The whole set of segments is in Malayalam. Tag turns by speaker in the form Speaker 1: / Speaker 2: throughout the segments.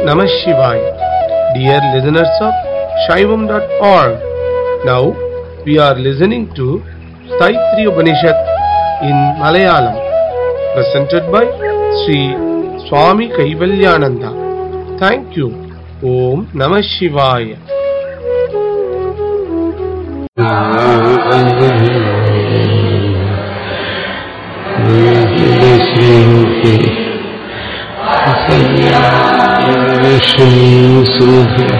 Speaker 1: Namah Shivaya. Dear listeners of Shaivam.org, now we are listening to Staitri Upanishad in Malayalam, presented by Sri Swami Kaivalyananda. Thank you. Om Namah Shivaya.
Speaker 2: ശ്രീമുഖി സുഖ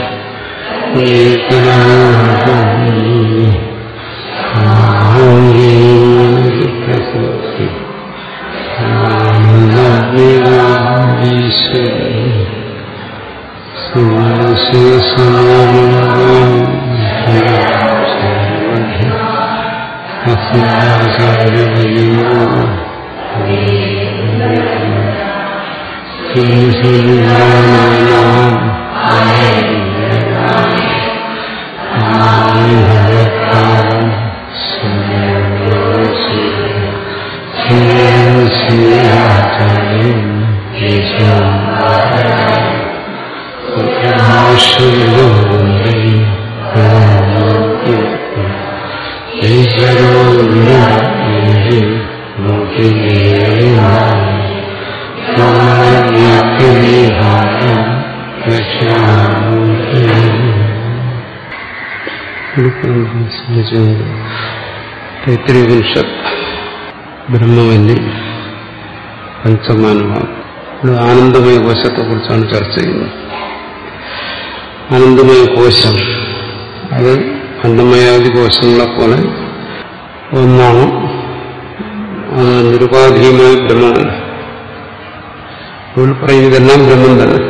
Speaker 2: തൈത്രീപനിഷത്ത് ബ്രഹ്മവല്ലി പഞ്ചമാനുഭാവം ഇവിടെ ആനന്ദമയ കോശത്തെ കുറിച്ചാണ് ചർച്ച ചെയ്യുന്നത് ആനന്ദമയ കോശം അത് അന്നമയാദി കോശങ്ങളെ പോലെ ഒന്നാണ് അത് നിരുപാധികമായ ബ്രഹ്മമല്ല ഇവിടെ പറയുന്നത് ഇതെല്ലാം ബ്രഹ്മം തന്നെ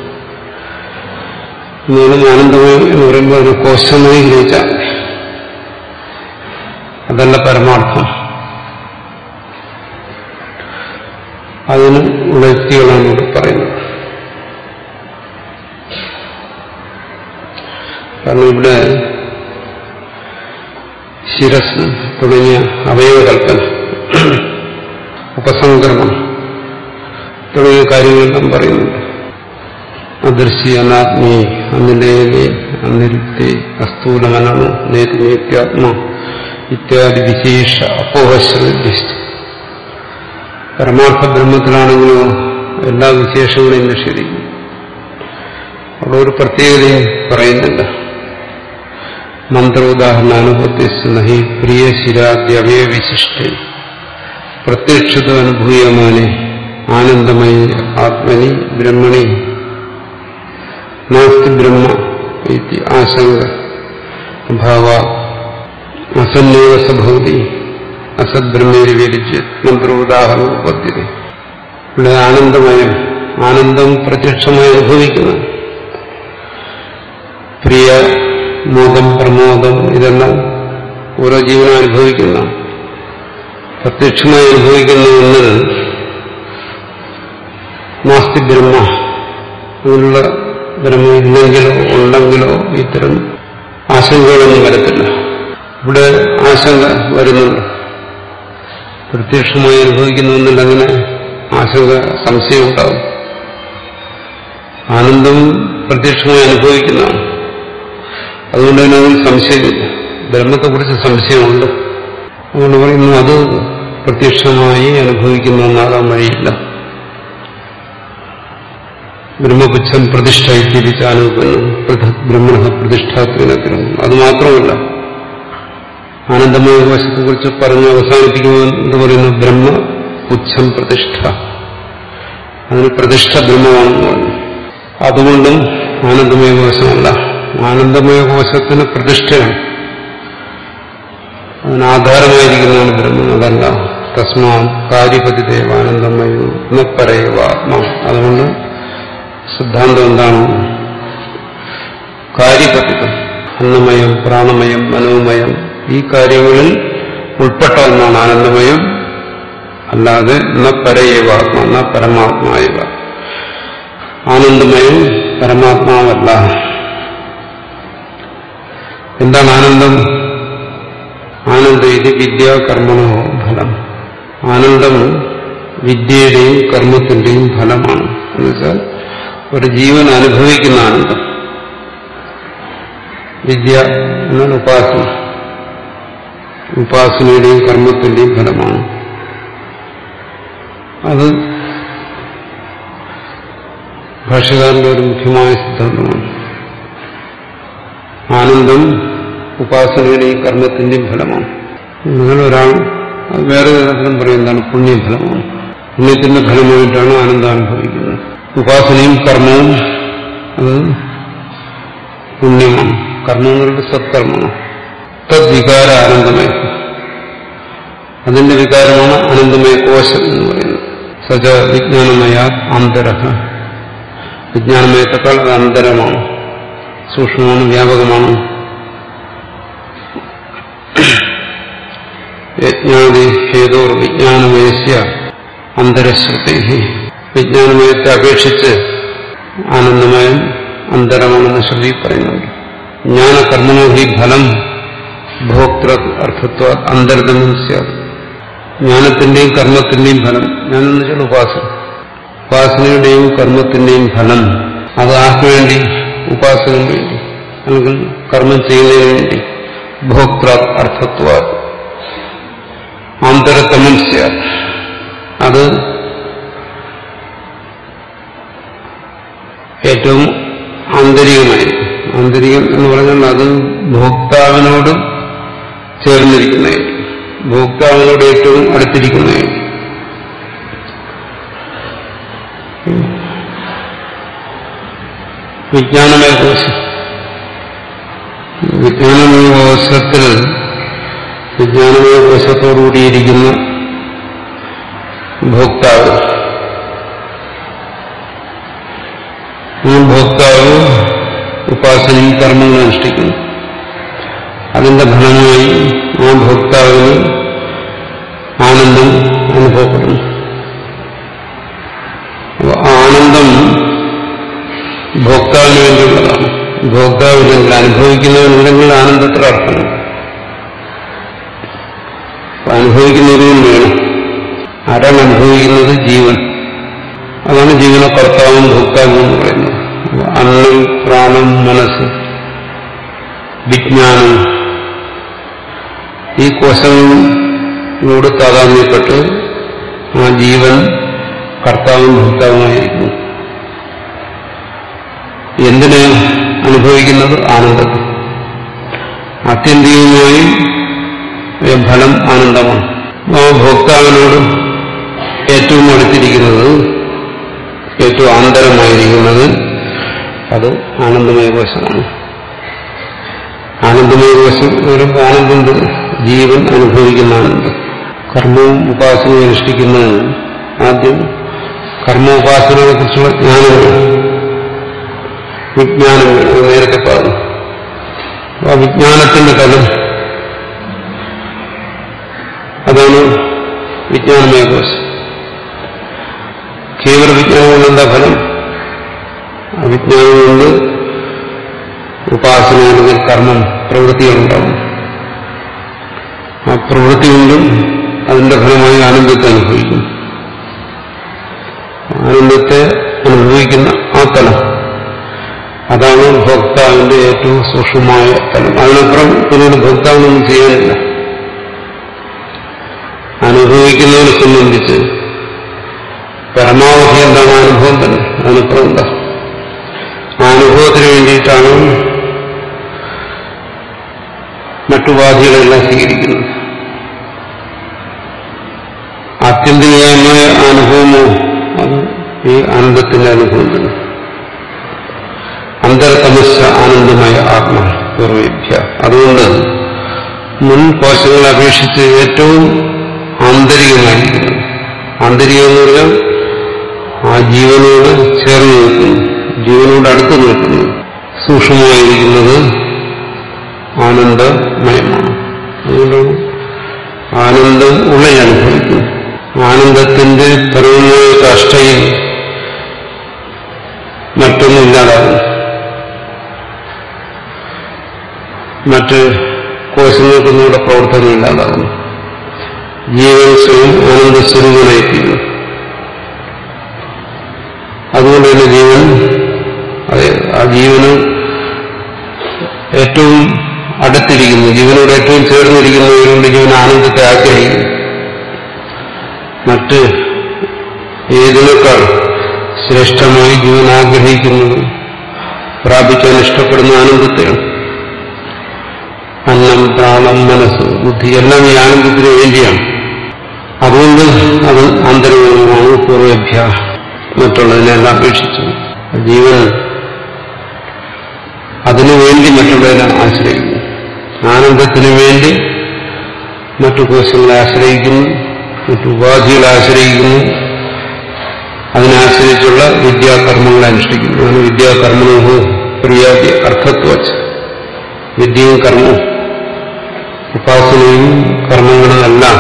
Speaker 2: എന്നാലും ആനന്ദമയം എന്ന് പറയുമ്പോൾ അതിന് കോശമായി ഗ്രഹിച്ചാൽ അതല്ല പരമാർത്ഥം അതിന് ഉള്ള യുക്തികളാണ് ഇവിടെ പറയുന്നത് കാരണം ഇവിടെ ശിരസ് തുടങ്ങിയ അവയവകൽപ്പന ഉപസംക്രമം തുടങ്ങിയ കാര്യങ്ങളെല്ലാം പറയുന്നുണ്ട് അദൃശ്യ അനാത്മീ അനിലേലേ അനിരുക്തി അസ്ഥൂലമനാണ് നേതിനിത്യാത്മ ഇത്യാദി വിശേഷ അപ്പോഹശ്രദ്ധിച്ചു പരമാർത്ഥ ബ്രഹ്മത്തിലാണെങ്കിലോ എല്ലാ വിശേഷങ്ങളെയും നിഷേധിക്കും അവിടെ ഒരു പ്രത്യേകതയും പറയുന്നില്ല മന്ത്രോദാഹരണാനുഭവത്തിസ്നഹി പ്രിയ ശിരാദ്യവയ വിശിഷ്ട പ്രത്യക്ഷത അനുഭൂയമാനെ ആനന്ദമയി ആത്മനി ബ്രഹ്മണി നാസ്തി ബ്രഹ്മ ഇതി ആശങ്ക ഭാവ അസന്നേവ സഭവതി അസദ്ബ്രഹ്മേരി വിരിച്ച് മന്ത്രോദാഹരണം ഉപദ്ധ്യത ഇവിടെ ആനന്ദമയം ആനന്ദം പ്രത്യക്ഷമായി അനുഭവിക്കുന്നു പ്രിയ മോദം പ്രമോദം ഇതെല്ലാം ഓരോ ജീവനും അനുഭവിക്കുന്ന പ്രത്യക്ഷമായി അനുഭവിക്കുന്ന ഒന്നിൽ നാസ്തി ബ്രഹ്മ അങ്ങനെയുള്ള ബ്രഹ്മം ഇല്ലെങ്കിലോ ഉണ്ടെങ്കിലോ ഇത്തരം ആശങ്കകളൊന്നും വരത്തില്ല ഇവിടെ ആശങ്ക വരുന്നുണ്ട് പ്രത്യക്ഷമായി അനുഭവിക്കുന്ന ഒന്നിൽ അങ്ങനെ ആശങ്ക സംശയം ഉണ്ടാവും ആനന്ദം പ്രത്യക്ഷമായി അനുഭവിക്കുന്നതാണ് അതുകൊണ്ട് തന്നെ അതിൽ സംശയമില്ല ബ്രഹ്മത്തെക്കുറിച്ച് സംശയമുണ്ട് അതുകൊണ്ട് പറയുന്നു അത് പ്രത്യക്ഷമായി അനുഭവിക്കുന്ന ഒന്നാകാൻ വഴിയില്ല ബ്രഹ്മപുച്ഛം പ്രതിഷ്ഠ തിരിച്ചാനുപന്നു പൃഥക് ബ്രഹ്മണ പ്രതിഷ്ഠാത്രിനത്തിനും അത് മാത്രമല്ല ആനന്ദമയ കോശത്തെക്കുറിച്ച് പറഞ്ഞ് അവസാനിപ്പിക്കുമ്പോൾ എന്ന് പറയുന്നു ബ്രഹ്മ പുച്ഛം പ്രതിഷ്ഠ അതിന് പ്രതിഷ്ഠ ബ്രഹ്മമാണെന്ന് പറഞ്ഞു അതുകൊണ്ടും ആനന്ദമയ കോശമല്ല ആനന്ദമയ കോശത്തിന് പ്രതിഷ്ഠയാണ് അതിനാധാരമായിരിക്കുന്നതാണ് ബ്രഹ്മം അതല്ല തസ്മാ കാര്യപതിദേവ ആനന്ദമയോ ന പറയവ ആത്മാ അതുകൊണ്ട് സിദ്ധാന്തം എന്താണ് കാര്യപതിതം അന്നമയം പ്രാണമയം മനോമയം ഈ കാര്യങ്ങളിൽ ഉൾപ്പെട്ട ഒന്നാണ് ആനന്ദമയം അല്ലാതെ ന പരയേവ ആത്മാ ന പരമാത്മായവ ആനന്ദമയം പരമാത്മാവല്ല എന്താണ് ആനന്ദം ആനന്ദ ഇത് വിദ്യാകർമ്മണോ ഫലം ആനന്ദം വിദ്യയുടെയും കർമ്മത്തിന്റെയും ഫലമാണ് എന്നുവെച്ചാൽ ഒരു ജീവൻ അനുഭവിക്കുന്ന ആനന്ദം വിദ്യ എന്നാൽ ഉപാസന ഉപാസനയുടെയും കർമ്മത്തിന്റെയും ഫലമാണ് അത് ഭാഷകാരന്റെ ഒരു മുഖ്യമായ സിദ്ധാന്തമാണ് ആനന്ദം ഉപാസനയുടെയും കർമ്മത്തിന്റെയും ഫലമാണ് നിങ്ങൾ ഒരാൾ അത് വേറെ തരത്തിലും പറയും എന്താണ് പുണ്യഫലമാണ് പുണ്യത്തിന്റെ ഫലമായിട്ടാണ് ആനന്ദം അനുഭവിക്കുന്നത് ഉപാസനയും കർമ്മവും അത് പുണ്യമാണ് കർമ്മം എന്നുള്ളത് സത്കർമ്മമാണ് തദ്വികാര ആനന്ദമയ അതിന്റെ വികാരമാണ് അനന്തമയ കോശം എന്ന് പറയുന്നത് സജ വിജ്ഞാനമയ ആന്തരഹ വിജ്ഞാനമയത്തെക്കാൾ അത് അന്തരമാണ് സൂക്ഷ്മമാണ് വ്യാപകമാണ് യജ്ഞാതി ഹേതോർ വിജ്ഞാനമയസ്യ അന്തരശ്രുതി വിജ്ഞാനമയത്തെ അപേക്ഷിച്ച് ആനന്ദമയം അന്തരമാണെന്ന് ശ്രുതി പറയുന്നുണ്ട് ജ്ഞാനകർമ്മണോ ഹി ഫലം ഭോക്തൃ അർത്ഥത്വ അന്തർഗമം സ്യാത് ജ്ഞാനത്തിന്റെയും കർമ്മത്തിന്റെയും ഫലം ജ്ഞാനെന്ന് വെച്ചാൽ ഉപാസന ഉപാസനയുടെയും കർമ്മത്തിന്റെയും ഫലം അത് ആർക്ക് വേണ്ടി ഉപാസനം വേണ്ടി അല്ലെങ്കിൽ കർമ്മം ചെയ്യുന്നതിന് വേണ്ടി ഭോക്തൃ അർത്ഥത്വ ആന്തരതമം സ്യാത് അത് ഏറ്റവും ആന്തരികമായിരിക്കും ആന്തരികം എന്ന് പറഞ്ഞാൽ അത് ഭോക്താവിനോട് ചേർന്നിരിക്കുന്നതായിരിക്കും ഭോക്താവിനോട് ഏറ്റവും അടുത്തിരിക്കുന്നതായിരിക്കും വിജ്ഞാനമയ കോശം വിജ്ഞാനമയ കോശത്തിൽ വിജ്ഞാനമയ കോശത്തോടുകൂടിയിരിക്കുന്ന ഭോക്താവ് ഈ ഭോക്താവ് ഉപാസനയും കർമ്മങ്ങളും അനുഷ്ഠിക്കുന്നു അതിന്റെ ഫലമായി ആ ഭോക്താവിന് ആനന്ദം അനുഭവപ്പെടുന്നു അപ്പൊ ആനന്ദം ഭോക്താവിന് വേണ്ടിയുള്ളതാണ് ഭോക്താവില്ലെങ്കിൽ അനുഭവിക്കുന്നവനുണ്ടെങ്കിൽ ആനന്ദത്തിൽ അർത്ഥമുണ്ട് അപ്പൊ അനുഭവിക്കുന്നവരും വേണം ആരാണ് അനുഭവിക്കുന്നത് ജീവൻ അതാണ് ജീവനകർത്താവും ഭോക്താവും എന്ന് പറയുന്നത് അപ്പൊ അന്നം പ്രാണം മനസ്സ് വിജ്ഞാനം ഈ കോശങ്ങളോട് താതാമ്യപ്പെട്ട് ആ ജീവൻ കർത്താവും ഭോക്താവുമായിരിക്കുന്നു എന്തിന് അനുഭവിക്കുന്നത് ആനന്ദത്തെ ആത്യന്തികമായി ഫലം ആനന്ദമാണ് ആ ഭോക്താവിനോട് ഏറ്റവും അടുത്തിരിക്കുന്നത് ഏറ്റവും ആന്തരമായിരിക്കുന്നത് അത് ആനന്ദമയ കോശമാണ് ആനന്ദമയ കോശം വരുമ്പോൾ ആനന്ദമുണ്ട് ജീവൻ അനുഭവിക്കുന്ന ആനന്ദം കർമ്മവും ഉപാസനയും അനുഷ്ഠിക്കുന്നത് ആദ്യം കർമ്മോപാസനയെ കുറിച്ചുള്ള ജ്ഞാനം വേണം വിജ്ഞാനം വേണം അത് നേരത്തെ പറഞ്ഞു ആ വിജ്ഞാനത്തിന്റെ തലം അതാണ് വിജ്ഞാനമയ കോശം കേവല വിജ്ഞാനം കൊണ്ട് എന്താ ഫലം അവിജ്ഞാനം കൊണ്ട് ഉപാസന അല്ലെങ്കിൽ കർമ്മം പ്രവൃത്തികളുണ്ടാവും ആ പ്രവൃത്തി കൊണ്ടും അതിന്റെ ഫലമായി ആനന്ദത്തെ അനുഭവിക്കും ആനന്ദത്തെ അനുഭവിക്കുന്ന ആ തലം അതാണ് ഭോക്താവിന്റെ ഏറ്റവും സൂക്ഷ്മമായ തലം അതിനപ്പുറം പിന്നീട് ഭോക്താവിനൊന്നും ചെയ്യാനില്ല അനുഭവിക്കുന്നതിനെ സംബന്ധിച്ച് പരമാവധി എന്താണ് അനുഭവം തന്നെ അതിനപ്പുറം എന്താ ആ അനുഭവത്തിന് വേണ്ടിയിട്ടാണ് മറ്റുപാധികളെല്ലാം സ്വീകരിക്കുന്നത് ആത്യന്തികമായ അനുഭവമോ അത് ഈ ആനന്ദത്തിന്റെ അനുഭവം തന്നെ അന്തരതമസ്സ ആനന്ദമായ ആത്മ പൂർവേഭ്യ അതുകൊണ്ട് മുൻ കോശങ്ങളെ അപേക്ഷിച്ച് ഏറ്റവും ആന്തരികമായിരിക്കുന്നു ആന്തരികം എന്ന് പറഞ്ഞാൽ ആ ജീവനോട് ചേർന്ന് നിൽക്കുന്നു ജീവനോട് അടുത്ത് നിൽക്കുന്നു സൂക്ഷ്മമായിരിക്കുന്നത് ആനന്ദമയമാണ് അതുകൊണ്ടാണ് ആനന്ദം ഉള്ളിൽ അനുഭവിക്കുന്നു ആനന്ദത്തിന്റെ പരമമായ കാഷ്ടയിൽ മറ്റൊന്നുമില്ലാതാകുന്നു മറ്റ് കോശങ്ങൾക്കൊന്നുകൂടെ പ്രവർത്തനം ഇല്ലാതാകുന്നു ജീവൻ സ്വയം ആനന്ദസ്വരൂപനായിത്തീരുന്നു അതുകൊണ്ട് തന്നെ ജീവൻ ജീവന് ഏറ്റവും അടുത്തിരിക്കുന്നു ജീവനോട് ഏറ്റവും ചേർന്നിരിക്കുന്നതുകൊണ്ട് ജീവൻ ആനന്ദത്തെ ആഗ്രഹിക്കുന്നു മറ്റ് ഏതിനേക്കാൾ ശ്രേഷ്ഠമായി ജീവൻ ആഗ്രഹിക്കുന്നത് പ്രാപിക്കാൻ ഇഷ്ടപ്പെടുന്ന ആനന്ദത്തെയാണ് അന്നം പ്രാണം മനസ്സ് ബുദ്ധി എല്ലാം ഈ ആനന്ദത്തിന് വേണ്ടിയാണ് അതുകൊണ്ട് അത് ആന്തരികമാണ് പൂർവഭ്യ മറ്റുള്ളതിനെല്ലാം അപേക്ഷിച്ചു ജീവൻ അതിനു വേണ്ടി മറ്റുള്ളതിനെ ആശ്രയിക്കുന്നു ആനന്ദത്തിനു വേണ്ടി മറ്റു കോശങ്ങളെ ആശ്രയിക്കുന്നു മറ്റു ഉപാധികളെ ആശ്രയിക്കുന്നു അതിനാശ്രയിച്ചുള്ള വിദ്യാകർമ്മങ്ങളെ അനുഷ്ഠിക്കുന്നു അതിന് വിദ്യാകർമ്മണോ പ്രിയാദി അർത്ഥത്വച്ച് വിദ്യയും കർമ്മവും ഉപാസനയും കർമ്മങ്ങളും എല്ലാം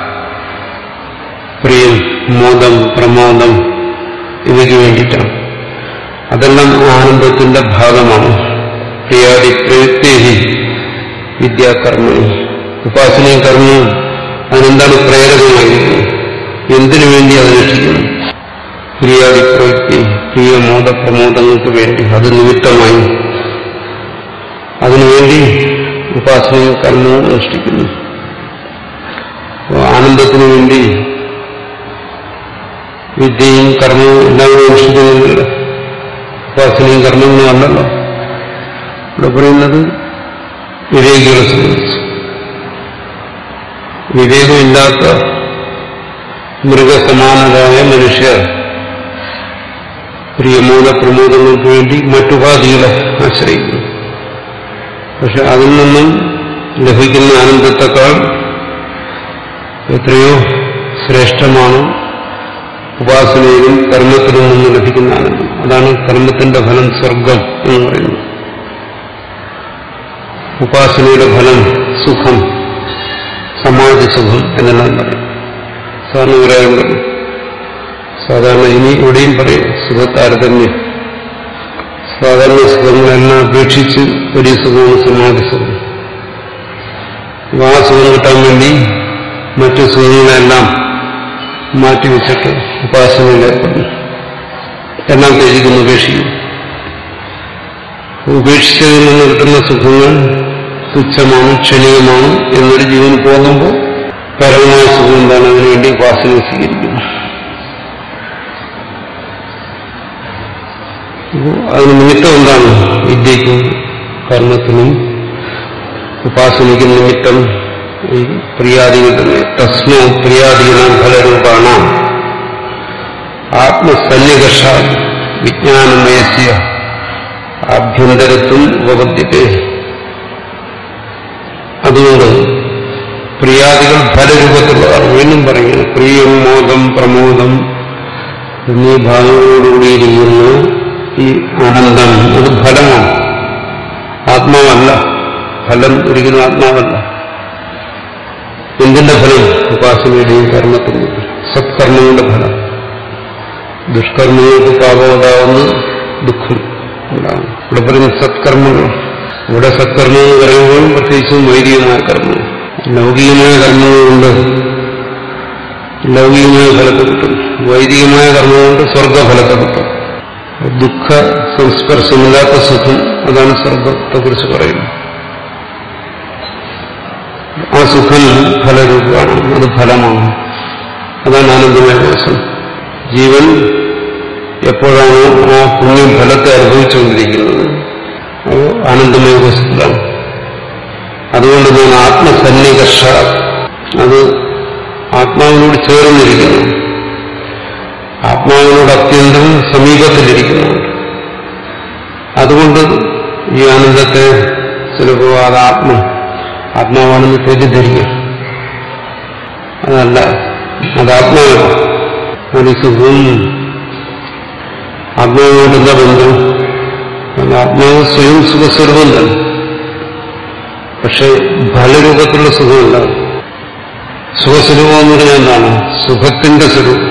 Speaker 2: പ്രിയം മോദം പ്രമോദം ഇവയ്ക്ക് വേണ്ടിയിട്ടാണ് അതെല്ലാം ആനന്ദത്തിന്റെ ഭാഗമാണ് പ്രിയാദി പ്രയുക്തേഹി വിദ്യാകർമ്മവും ഉപാസനയും കർമ്മവും അതിനെന്താണ് പ്രേരകമായിരിക്കുന്നത് എന്തിനു വേണ്ടി അതിനനുഷ്ഠിക്കുന്നു പ്രിയാദി പ്രവൃത്തി പ്രിയ മോദ പ്രമോദങ്ങൾക്ക് വേണ്ടി അത് നിമിത്തമായി അതിനുവേണ്ടി ഉപാസനയും കർമ്മവും അനുഷ്ഠിക്കുന്നു അപ്പോൾ ആനന്ദത്തിനു വേണ്ടി വിദ്യയും കർമ്മവും എല്ലാം കൂടി അനുഷ്ഠിക്കുന്നില്ല ഉപാസനയും കർമ്മങ്ങളും അല്ലല്ലോ ഇവിടെ പറയുന്നത് വിവേകികളെ സംബന്ധിച്ച് വിവേകമില്ലാത്ത മൃഗസമാനരായ മനുഷ്യർ പ്രിയമൂല പ്രമോദങ്ങൾക്ക് വേണ്ടി മറ്റുപാധികളെ ആശ്രയിക്കുന്നു പക്ഷെ അതിൽ നിന്നും ലഭിക്കുന്ന ആനന്ദത്തെക്കാൾ എത്രയോ ശ്രേഷ്ഠമാണ് ഉപാസനയിലും കർമ്മത്തിലും നിന്ന് ലഭിക്കുന്ന ആനന്ദം അതാണ് കർമ്മത്തിന്റെ ഫലം സ്വർഗം എന്ന് പറയുന്നത് ഉപാസനയുടെ ഫലം സുഖം സമാധി സുഖം എന്നെല്ലാം പറയും സാറിന് പറയാറുണ്ട് സാധാരണ ഇനി ഇവിടെയും പറയും സുഖത്താരതമ്യം സാധാരണ സുഖങ്ങളെല്ലാം അപേക്ഷിച്ച് വലിയ സുഖമാണ് സമാധി സുഖം അപ്പൊ ആ സുഖം കിട്ടാൻ വേണ്ടി മറ്റു സുഖങ്ങളെല്ലാം മാറ്റിവെച്ചിട്ട് ഉപാസനയിലേർപ്പെടുന്നു എല്ലാം ത്യജിക്കുന്നു ഉപേക്ഷിക്കുന്നു ഉപേക്ഷിച്ചതിൽ നിന്ന് കിട്ടുന്ന സുഖങ്ങൾ തുച്ഛമാണ് ക്ഷണികമാണ് എന്നൊരു ജീവൻ പോകുമ്പോൾ പരമമായ സുഖം എന്താണ് അതിനുവേണ്ടി ഉപാസന സ്വീകരിക്കുന്നു അതിന് നിമിത്തം എന്താണ് വിദ്യയ്ക്കും കർമ്മത്തിനും ഉപാസനയ്ക്കും നിമിത്തം ഈ പ്രിയാദികൾ തന്നെ തസ്മോ പ്രിയാദീനാം ഫലരൂപാണ ആത്മസന്നികർഷ വിജ്ഞാനമയസ്യ ആഭ്യന്തരത്വം ഉപപദ്യത്തെ അതുകൊണ്ട് പ്രിയാദികൾ ഫലരൂപത്തിലുള്ളതാണ് വീണ്ടും പറയുന്നത് പ്രിയം മോദം പ്രമോദം എന്നീ ഭാഗങ്ങളോടുകൂടിയിരിക്കുന്ന ഈ ആനന്ദം അത് ഫലമാണ് ആത്മാവല്ല ഫലം ഒരിക്കലും ആത്മാവല്ല എന്തിന്റെ ഫലം ഉപാസനയുടെയും കർമ്മത്തിന്റെയും സത്കർമ്മങ്ങളുടെ ഫലം ദുഷ്കർമ്മങ്ങൾക്ക് പാപം ഉണ്ടാകുന്ന ദുഃഖം ഉണ്ടാകും ഇവിടെ പറയുന്ന സത്കർമ്മങ്ങൾ ഇവിടെ സത്കർമ്മം എന്ന് പറയുമ്പോൾ പ്രത്യേകിച്ചും വൈദികമായ കർമ്മം ലൗകികമായ കർമ്മങ്ങളുണ്ട് ലൗകികമായ ഫലത്തെ കിട്ടും വൈദികമായ കർമ്മം കൊണ്ട് സ്വർഗഫലത്തെ കിട്ടും ദുഃഖ സംസ്പർശമില്ലാത്ത സുഖം അതാണ് സ്വർഗത്തെക്കുറിച്ച് പറയുന്നത് ആ സുഖം ഫലരൂപമാണ് അത് ഫലമാണ് അതാണ് ആനന്ദമായ കോശം ജീവൻ എപ്പോഴാണോ ആ പുണ്യം ഫലത്തെ അനുഭവിച്ചുകൊണ്ടിരിക്കുന്നത് അപ്പോൾ ആനന്ദമയ കോശത്തിലാണ് അതുകൊണ്ട് ഞാൻ ആത്മസന്നികർഷ അത് ആത്മാവിനോട് ചേർന്നിരിക്കുന്നു ആത്മാവിനോട് അത്യന്തം സമീപത്തിലിരിക്കുന്നുണ്ട് അതുകൊണ്ട് ഈ ആനന്ദത്തെ ചിലപ്പോൾ അത് ആത്മ ആത്മാവാണെന്ന് തെറ്റിദ്ധരിക്കുക അതല്ല അത് ആത്മാവാണ് അത് സുഖം ആത്മാവിനോട് എന്താ ബന്ധം അത് ആത്മാവ് സ്വയം സുഖസ്വരൂപം തന്നെ പക്ഷെ ഫലരൂപത്തിലുള്ള സുഖമല്ല സുഖസ്വരൂപം എന്ന് പറഞ്ഞാൽ എന്താണ് സുഖത്തിന്റെ സ്വരൂപം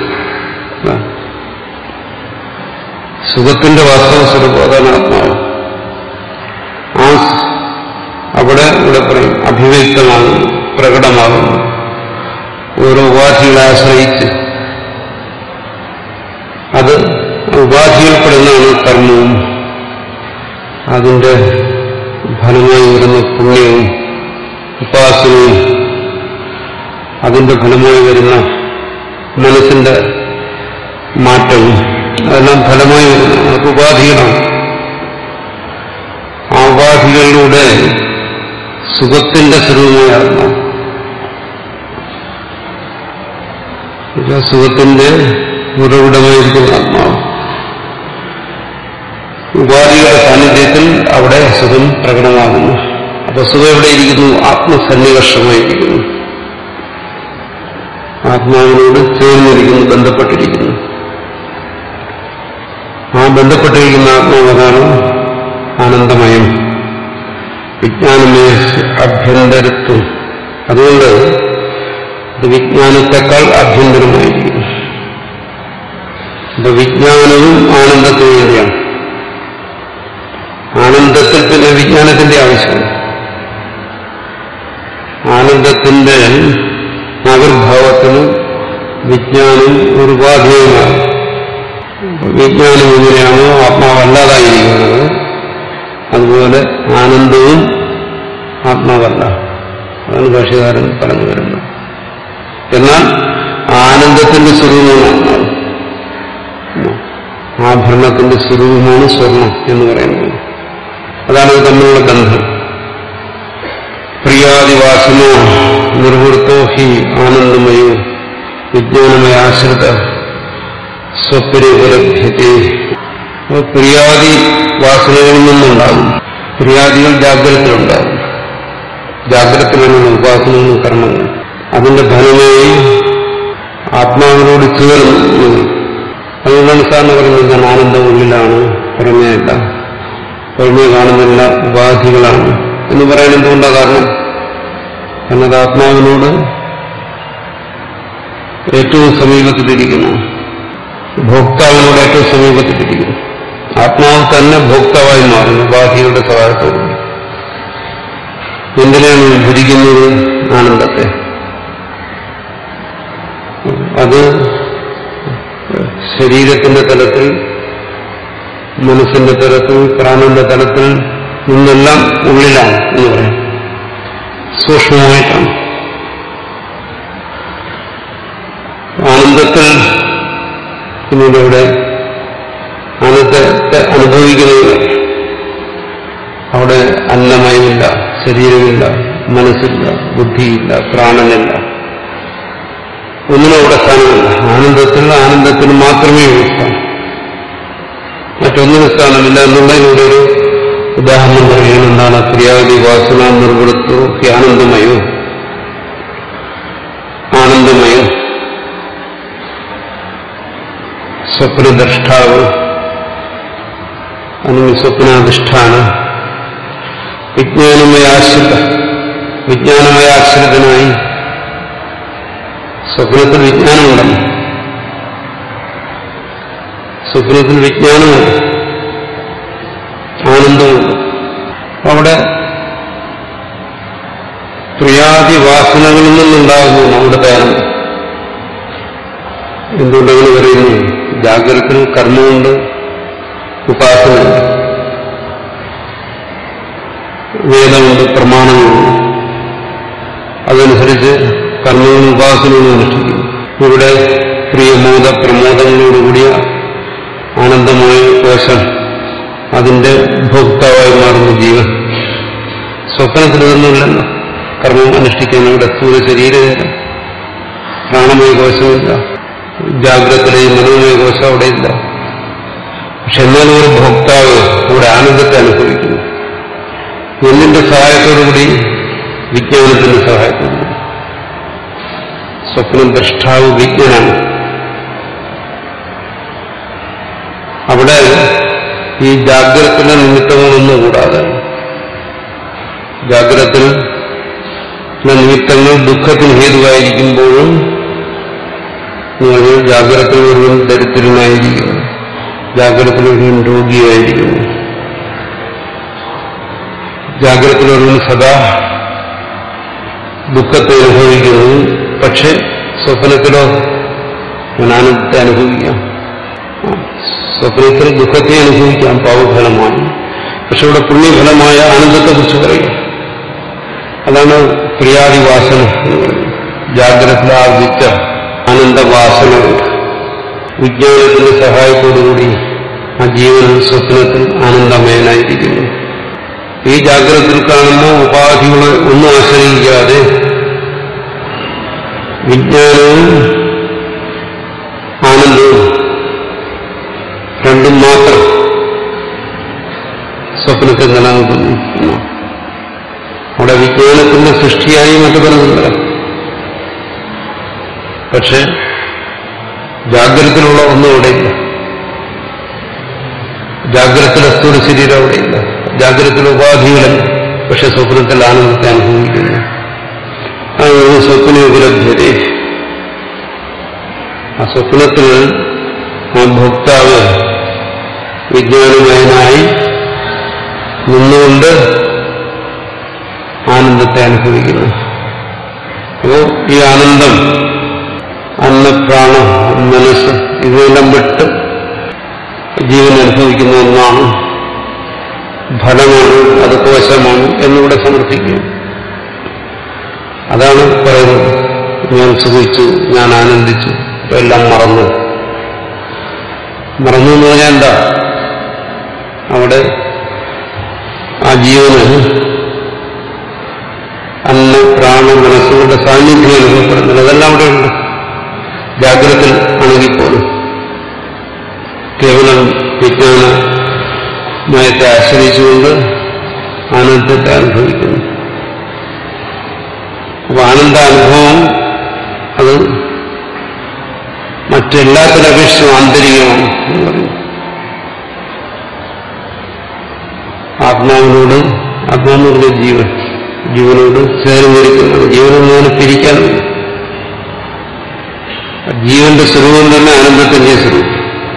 Speaker 2: സുഖത്തിന്റെ വാസ്തവ സ്വരൂപം അതാണ് ആത്മാവ് ആ അവിടെ ഇവിടെ പറയും അഭിവ്യക്തമാകുന്നു പ്രകടമാകുന്നു ഓരോ ഉപാധികളെ ആശ്രയിച്ച് അത് ഉപാധികൾപ്പെടുന്നതാണ് കർമ്മവും അതിന്റെ ഫലമായി വരുന്ന പുണ്യവും ഉപാസനയും അതിന്റെ ഫലമായി വരുന്ന മനസ്സിന്റെ മാറ്റവും അതെല്ലാം ഫലമായി വരുന്ന അതൊക്കെ ഉപാധികളാണ് ആ ഉപാധികളിലൂടെ സുഖത്തിന്റെ സ്വരൂപമായ ആത്മാവ് എന്നുവെച്ചാൽ സുഖത്തിന്റെ ഉറവിടമായിരിക്കുന്ന ആത്മാവ് ഉപാധികളുടെ സാന്നിധ്യത്തിൽ അവിടെ സുഖം പ്രകടമാകുന്നു അപ്പൊ സുഖം എവിടെ ഇരിക്കുന്നു ആത്മസന്നികർഷമായിരിക്കുന്നു ആത്മാവിനോട് ചേർന്നിരിക്കുന്നു ബന്ധപ്പെട്ടിരിക്കുന്നു ആ ബന്ധപ്പെട്ടിരിക്കുന്ന ആത്മാവ് അതാണ് ആനന്ദമയം വിജ്ഞാനമയ അഭ്യന്തരത്വം അതുകൊണ്ട് ഇത് വിജ്ഞാനത്തെക്കാൾ ആഭ്യന്തരമായിരിക്കുന്നു അപ്പൊ വിജ്ഞാനവും ആനന്ദത്തിന് വേണ്ടിയാണ് ആനന്ദത്തിൽ പിന്നെ വിജ്ഞാനത്തിന്റെ ആവശ്യമാണ് ആനന്ദത്തിന്റെ ആവിർഭാവത്തിന് വിജ്ഞാനം ഒരു ഉപാധിയുമാണ് വിജ്ഞാനം എങ്ങനെയാണോ ആത്മാവല്ലാതായിരിക്കുന്നത് അതുപോലെ ആനന്ദവും ആത്മാവല്ല അതാണ് ഭാഷകാരൻ പറഞ്ഞു വരുന്നത് എന്നാൽ ആനന്ദത്തിന്റെ സ്വരൂപമാണ് ആത്മാവ് ആഭരണത്തിന്റെ സ്വരൂപമാണ് സ്വർണം എന്ന് പറയുന്നത് അതാണ് ഇത് തമ്മിലുള്ള ബന്ധം പ്രിയാദിവാസനോ നിർവൃത്തോ ഹി ആനന്ദമയോ വിജ്ഞാനമയ ആശ്രിത സ്വപ്നോപലഭ്യത്തെ പ്രിയാദി വാസനകളിൽ നിന്നുണ്ടാകും പ്രിയാദികൾ ജാഗ്രതത്തിലുണ്ടാകും ജാഗ്രതത്തിലുള്ള ഉപാസനകളും കർമ്മങ്ങളും അതിന്റെ ഫലമായി ആത്മാവിനോട് ചേർന്ന് അതുകൊണ്ടാണ് സാറിന് പറയുന്നത് എന്താണ് ആനന്ദം ഉള്ളിലാണ് പുറമേയല്ല പുറമേ കാണുന്നില്ല ഉപാധികളാണ് എന്ന് പറയാൻ എന്തുകൊണ്ടാണ് കാരണം കാരണം അത് ആത്മാവിനോട് ഏറ്റവും സമീപത്തിലിരിക്കുന്നു ഭോക്താവിനോട് ഏറ്റവും സമീപത്തിലിരിക്കുന്നു ആത്മാവ് തന്നെ ഭോക്താവായി മാറുന്നു ഉപാധികളുടെ സഹായത്തോടുകൂടി എന്തിനാണ് ഭരിക്കുന്നത് ആനന്ദത്തെ അത് ശരീരത്തിന്റെ തലത്തിൽ മനസ്സിന്റെ തലത്തിൽ പ്രാണന്റെ തലത്തിൽ നിന്നെല്ലാം ഉള്ളിലാണ് എന്ന് പറയും സൂക്ഷ്മമായിട്ടാണ് ആനന്ദത്തിൽ പിന്നീട് ഇവിടെ ആനന്ദത്തെ അനുഭവിക്കുന്നത് അവിടെ അന്നമയമില്ല ശരീരമില്ല മനസ്സില്ല ബുദ്ധിയില്ല പ്രാണനില്ല ഒന്നിനും അവിടെ സ്ഥാനമില്ല ആനന്ദത്തിൽ ആനന്ദത്തിന് മാത്രമേ ഉള്ളൂ സ്ഥാനം മറ്റൊന്നിനും സ്ഥാനമില്ല എന്നുള്ളതിലൂടെ ഒരു ഉദാഹരണം പറയുന്നത് എന്താണ് ക്രിയാതി വാസന നിർവൃത്തോ ആനന്ദമയോ ആനന്ദമയോ സ്വപ്നദ്രഷ്ടാവ് അല്ലെങ്കിൽ സ്വപ്നാധിഷ്ഠാന വിജ്ഞാനമയ ആശ്രിത വിജ്ഞാനമയ ആശ്രിതനായി സ്വപ്നത്തിൽ വിജ്ഞാനമുണ്ടല്ലോ സ്വപ്നത്തിൽ വിജ്ഞാനമുണ്ട് ആനന്ദമുണ്ട് അവിടെ പ്രിയാദി വാസനകളിൽ നിന്നുണ്ടാകുന്നു നമ്മുടെ ആനന്ദം എന്തുകൊണ്ടങ്ങനെ പറയുന്നു ജാഗ്രതത്തിൽ കർമ്മമുണ്ട് ഉപാസനയുണ്ട് വേദമുണ്ട് പ്രമാണങ്ങളുണ്ട് അതനുസരിച്ച് കർമ്മങ്ങളും ഉപാസനകളും അനുഷ്ഠിക്കുന്നു ഇവിടെ പ്രിയമോദ പ്രമോദങ്ങളോടുകൂടിയ ആനന്ദമായ കോശം അതിന്റെ ഭോക്താവായി മാറുന്ന ജീവൻ സ്വപ്നത്തിൽ നിന്നുമില്ലല്ലോ കർമ്മം അനുഷ്ഠിക്കാൻ ഇവിടെ സ്ഥൂല ശരീരമില്ല പ്രാണമയ കോശമില്ല ജാഗ്രതയിലെ മനോമയ കോശം അവിടെ ഇല്ല പക്ഷെ എന്നാലും ഒരു ഭോക്താവ് ഇവിടെ ആനന്ദത്തെ അനുഭവിക്കുന്നു ഒന്നിന്റെ സഹായത്തോടുകൂടി വിജ്ഞാനത്തിന്റെ സഹായത്തോടുകൂടി സ്വപ്നം ദ്രഷ്ടാവ് വിജ്ഞനാണ് അവിടെ ഈ ജാഗ്രതത്തിന്റെ നിമിത്തങ്ങളൊന്നും കൂടാതെ ജാഗ്രതത്തിൽ നിമിത്തങ്ങൾ ദുഃഖത്തിന് ഹേതുവായിരിക്കുമ്പോഴും നിങ്ങൾ ജാഗ്രത ഒരുവൻ ദരിദ്രനായിരിക്കുന്നു ജാഗ്രത ഒരുവൻ രോഗിയായിരിക്കുന്നു ജാഗ്രത ഒരുവൻ സദാ ദുഃഖത്തെ അനുഭവിക്കുന്നു പക്ഷെ സ്വപ്നത്തിലോ ഞാൻ ആനന്ദത്തെ അനുഭവിക്കാം സ്വപ്നത്തിൽ ദുഃഖത്തെ അനുഭവിക്കാം പാവഫലമാണ് പക്ഷെ ഇവിടെ പുണ്യഫലമായ ആനന്ദത്തെക്കുറിച്ച് പറയും അതാണ് പ്രിയാദിവാസന എന്ന് പറയുന്നത് ജാഗ്രതാർജിച്ച ആനന്ദവാസനകൾ വിജ്ഞാനത്തിന്റെ സഹായത്തോടുകൂടി ആ ജീവൻ സ്വപ്നത്തിൽ ആനന്ദമയനായിരിക്കുന്നു ഈ ജാഗ്രതത്തിൽ കാണുന്ന ഉപാധികളെ ഒന്നും ആശ്രയിക്കാതെ വിജ്ഞാനവും ആനന്ദവും രണ്ടും മാത്രം സ്വപ്നത്തിൽ നിലനിൽക്കുന്നു എന്നാണ്. അവിടെ വിജ്ഞാനത്തിന്റെ സൃഷ്ടിയായി മറ്റു പലതുണ്ട് പക്ഷെ ജാഗ്രതത്തിലുള്ള ഒന്നും അവിടെയില്ല ജാഗ്രതത്തിലെ സ്ഥൂല ശരീരം അവിടെയില്ല ജാഗ്രതത്തിലെ ഉപാധികളല്ല പക്ഷെ സ്വപ്നത്തിൽ ആനന്ദത്തെ അനുഭവിക്കുന്നു അതാണ് സ്വപ്ന ഉപലബ്ധത ആ സ്വപ്നത്തിൽ ആ ഭോക്താവ് വിജ്ഞാനമയനായി നിന്നുകൊണ്ട് ആനന്ദത്തെ അനുഭവിക്കുന്നു അപ്പോ ഈ ആനന്ദം അന്നപ്രാണം മനസ്സ് ഇതെല്ലാം വിട്ട് ജീവൻ അനുഭവിക്കുന്ന ഒന്നാണ് ഫലമാണ് അത് കോശമാണ് എന്നിവിടെ സമർത്ഥിക്കുന്നു അതാണ് പറയുന്നത് ഞാൻ സുഖിച്ചു ഞാൻ ആനന്ദിച്ചു ഇപ്പൊ എല്ലാം മറന്നു മറന്നു എന്ന് പറഞ്ഞാൽ എന്താ അവിടെ ആ ജീവന് അന്ന പ്രാണ മനസ്സുകളുടെ സാന്നിധ്യം അനുഭവപ്പെടുന്നത് അതെല്ലാം അവിടെ ഉണ്ട് ജാഗ്രത ആണെങ്കിൽ പോലും കേവലം വിജ്ഞാനമയത്തെ ആശ്രയിച്ചുകൊണ്ട് ആനന്ദത്തെ അനുഭവിക്കുന്നു അപ്പൊ ആനന്ദാനുഭവം അത് മറ്റെല്ലാത്തിനും അപേക്ഷിച്ചും ആന്തരികമാണ് എന്ന് പറയുന്നു ആത്മാവിനോട് ആത്മാവിനോട് ജീവൻ ജീവനോട് ചേർന്നിരിക്കുന്നത് ജീവനിൽ നിന്ന് പിരിക്കാനുണ്ട് ജീവന്റെ സ്വരൂപം തന്നെ ആനന്ദത്തിന്റെ സ്വരൂപം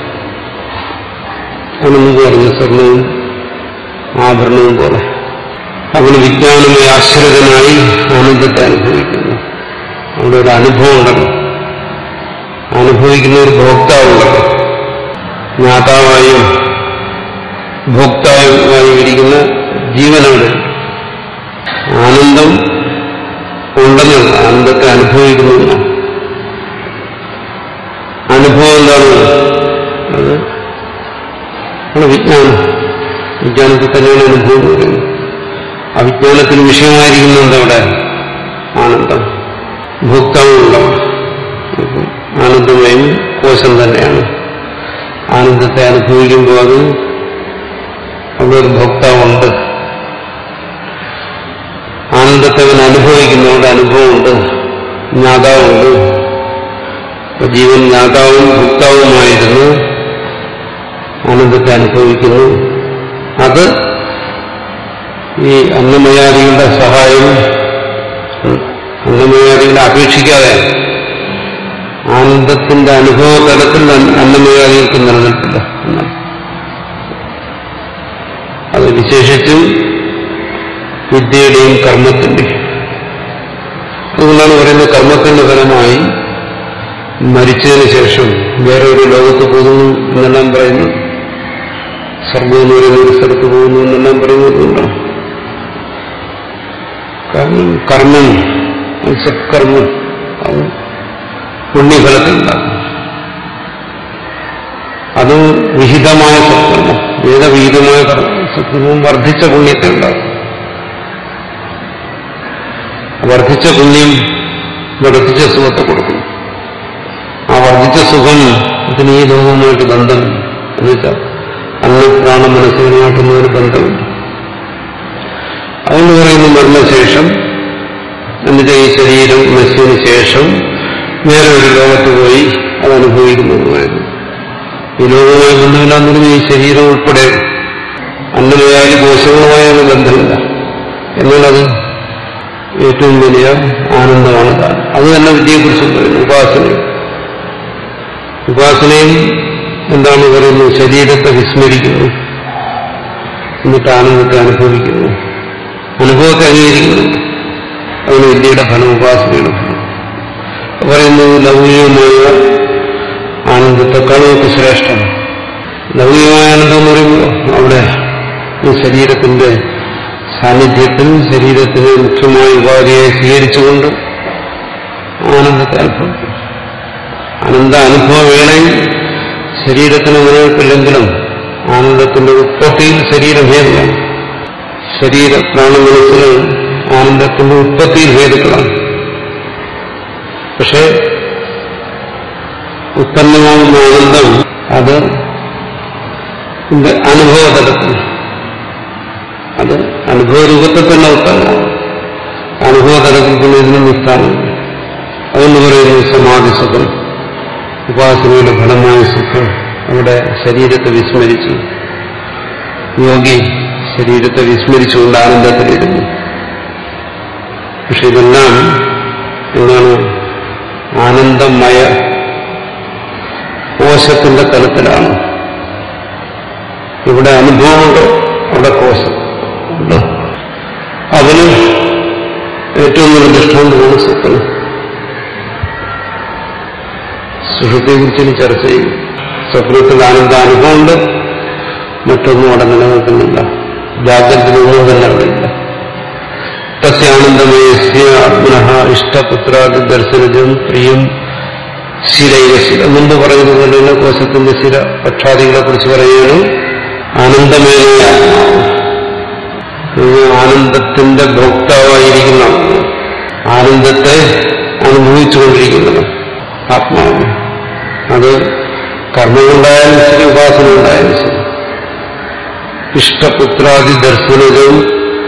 Speaker 2: ആനന്ദം പറഞ്ഞ സ്വർണവും ആഭരണവും പോലെ അവന് വിജ്ഞാനമായി ആശ്രിതനായി ആനന്ദത്തെ അനുഭവിക്കുന്നു അവിടെ ഒരു അനുഭവം ഉണ്ടല്ലോ അനുഭവിക്കുന്ന ഒരു ഭോക്താവുണ്ടല്ലോ ജ്ഞാതാവായും ഭോക്താവുമായി ഇരിക്കുന്ന ജീവനവിടെ ആനന്ദം ഉണ്ടെന്നല്ല ആനന്ദത്തെ അനുഭവിക്കുന്നു എന്നാണ്. അനുഭവം എന്താണ് അത് ആണ് വിജ്ഞാനം വിജ്ഞാനത്തിൽ തന്നെയാണ് അനുഭവം എന്ന് പറയുന്നത് അവിജ്ഞാനത്തിന് വിഷയമായിരിക്കുന്ന എന്തവിടെ ആനന്ദം ഭോക്താവുണ്ടാവും ആനന്ദമയം കോശം തന്നെയാണ് ആനന്ദത്തെ അനുഭവിക്കുമ്പോൾ അത് അവിടെ ഒരു ഭോക്താവുണ്ട് ആനന്ദത്തെ അവൻ അനുഭവിക്കുന്നതുകൊണ്ട് അനുഭവമുണ്ട് ജ്ഞാതാവുണ്ട് അപ്പൊ ജീവൻ ജ്ഞാതാവും ഭോക്താവുമായിരുന്നു ആനന്ദത്തെ അനുഭവിക്കുന്നു അത് ഈ അന്നമയാദികളുടെ സഹായം അന്നമയാദികളെ അപേക്ഷിക്കാതെ ആനന്ദത്തിന്റെ അനുഭവ തലത്തിൽ അന്നമയാദികൾക്ക് നിലനിൽപ്പില്ല എന്നാണ് അത് വിശേഷിച്ചും വിദ്യയുടെയും കർമ്മത്തിന്റെയും അതുകൊണ്ടാണ് പറയുന്നത് കർമ്മത്തിന്റെ ഫലമായി മരിച്ചതിന് ശേഷം വേറെ ഒരു ലോകത്ത് പോകുന്നു എന്നെല്ലാം പറയുന്നു സ്വർഗം എന്ന് പറയുന്ന ഒരു സ്ഥലത്ത് പോകുന്നു എന്നെല്ലാം പറയുന്നതുകൊണ്ടാണ് കാരണം കർമ്മം സത്കർമ്മം അത് പുണ്യഫലത്തിലുണ്ടാകും അത് വിഹിതമായ സത്കർമ്മം വേദവിഹിതമായ സത്കർമ്മം വർദ്ധിച്ച പുണ്യത്തെ ഉണ്ടാകും വർദ്ധിച്ച പുണ്യം വർദ്ധിച്ച സുഖത്തെ കൊടുക്കും ആ വർദ്ധിച്ച സുഖം ഇതിന് ഈ ലോകവുമായിട്ട് ബന്ധമില്ല എന്നുവെച്ചാൽ അന്നപ്രാണ മനസ്സുകളുമായിട്ടൊന്നും ഒരു ബന്ധമില്ല അതുകൊണ്ട് പറയുന്നു മരണശേഷം എന്നുവെച്ചാൽ ഈ ശരീരം നശിച്ചതിന് ശേഷം വേറെ ഒരു ലോകത്ത് പോയി അത് അനുഭവിക്കുന്നു എന്ന് പറയുന്നു ഈ ലോകവുമായി ബന്ധമില്ലാന്ന് പറഞ്ഞാൽ ഈ ശരീരം ഉൾപ്പെടെ അന്നമയായാലും കോശങ്ങളുമായ ഒരു ബന്ധമില്ല എന്നുള്ളത് ഏറ്റവും വലിയ ആനന്ദമാണ് താൻ അത് തന്നെ വിദ്യയെക്കുറിച്ച് പറയുന്നു ഉപാസനയും ഉപാസനയും എന്താണ് പറയുന്നത് ശരീരത്തെ വിസ്മരിക്കുന്നു എന്നിട്ട് ആനന്ദത്തെ അനുഭവിക്കുന്നു അനുഭവത്തെ അംഗീകരിക്കുന്നു അതിന് വിദ്യയുടെ ഫലം ഉപാസനയുടെ ഫലം പറയുന്നത് ലൗകികമായ ആനന്ദത്തെക്കാളും ഒക്കെ ശ്രേഷ്ഠമാണ് ലൗകികമായ ആനന്ദം എന്ന് പറയുമ്പോൾ അവിടെ ഈ ശരീരത്തിന്റെ സാന്നിധ്യത്തിൽ ശരീരത്തിന് മുഖ്യമായ ഉപാധിയെ സ്വീകരിച്ചുകൊണ്ട് ആനന്ദത്തെ അനുഭവിക്കും ആനന്ദ അനുഭവ വേളയിൽ ശരീരത്തിന് നിലനിൽപ്പില്ലെങ്കിലും ആനന്ദത്തിന്റെ ഉത്പത്തിയിൽ ശരീരം ഹേതുവാണ് ശരീര പ്രാണമനസ്സുകൾ ആനന്ദത്തിന്റെ ഉത്പത്തിയിൽ ഹേതുക്കളാണ് പക്ഷെ ഉത്പന്നമാകുന്ന ആനന്ദം അത് ഇതിന്റെ അനുഭവതലത്തിൽ അത് അനുഭവ രൂപത്തിൽ തന്നെ ഉത്തമമാണ് അനുഭവതലത്തിൽ പിന്നെ ഇതിന് നിസ്ഥാനമില്ല അതെന്ന് പറയുന്നത് സമാധി സുഖം ഉപാസനയുടെ ഫലമായ സുഖം അവിടെ ശരീരത്തെ വിസ്മരിച്ചു യോഗി ശരീരത്തെ വിസ്മരിച്ചുകൊണ്ട് ആനന്ദത്തിലിരുന്നു പക്ഷെ ഇതെല്ലാം എന്താണ് ആനന്ദമയ കോശത്തിന്റെ തലത്തിലാണ് ഇവിടെ അനുഭവമുണ്ട് അവിടെ കോശം ഉണ്ട് അതിന് ഏറ്റവും നല്ല ദൃഷ്ടാന്തമാണ് സ്വപ്നം സുഷുപ്തിയെക്കുറിച്ച് ഇനി ചർച്ച ചെയ്യും സ്വപ്നത്തിൽ ആനന്ദ അനുഭവമുണ്ട് മറ്റൊന്നും അവിടെ നിലനിൽക്കുന്നില്ല ജാഗ്രതയിലൊന്നും തന്നെ അവിടെ ഇല്ല തസ്യാനന്ദമയസ്യ ആത്മനഃ ഇഷ്ടപുത്രാദി ദർശനജം പ്രിയം ശിരൈവ ശിര മുമ്പ് പറയുന്നത് തന്നെ കോശത്തിന്റെ ശിര പക്ഷാദികളെ കുറിച്ച് പറയുകയാണ് ആനന്ദമയനായ ആത്മാവ് ഈ ആനന്ദത്തിന്റെ ഭോക്താവായിരിക്കുന്ന ആനന്ദത്തെ അനുഭവിച്ചുകൊണ്ടിരിക്കുന്നത് ആത്മാവ് അത് കർമ്മമുണ്ടായാലും ശരി ഉപാസന ഉണ്ടായാലും ശരി ഇഷ്ടപുത്രാദി ദർശനവും